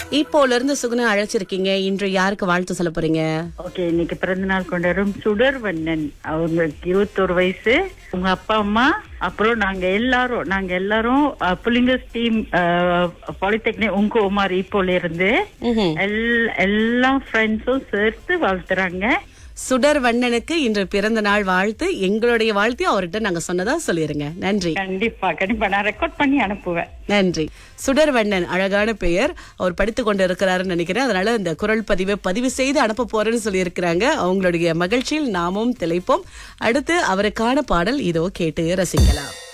இப்போல இருந்து சுகுணா அழைச்சிருக்கீங்க இன்று யாருக்கு வாழ்த்து சொல்ல போறீங்க ஓகே இன்னைக்கு பிறந்த நாள் கொண்டாடும் சுடர்வண்ணன் அவங்களுக்கு இருபத்தோரு வயசு உங்க அப்பா அம்மா அப்புறம் நாங்க எல்லாரும் நாங்க எல்லாரும் அஹ், புலிங்கஸ் டீம் பாலிடெக்னிக் உங்க உமார் இப்போல இருந்து ம்ஹும். எல்- எல்லா ஃப்ரெண்ட்ஸும் சேர்த்து வாழ்த்துறாங்க சுடர் வண்ணனுக்கு இன்று பிறந்த நாள் வாழ்த்து எங்களுடைய வாழ்த்தையும் அவர்கிட்ட நாங்க சொன்னதா சொல்லிருங்க நன்றி கண்டிப்பா கண்டிப்பா நான் ரெக்கார்ட் பண்ணி அனுப்புவேன் நன்றி சுடர் வண்ணன் அழகான பெயர் அவர் படித்து கொண்டு இருக்கிறாருன்னு நினைக்கிறேன் அதனால இந்த குரல் பதிவை பதிவு செய்து அனுப்ப போறேன்னு சொல்லி இருக்கிறாங்க அவங்களுடைய மகிழ்ச்சியில் நாமும் திளைப்போம் அடுத்து அவருக்கான பாடல் இதோ கேட்டு ரசிக்கலாம்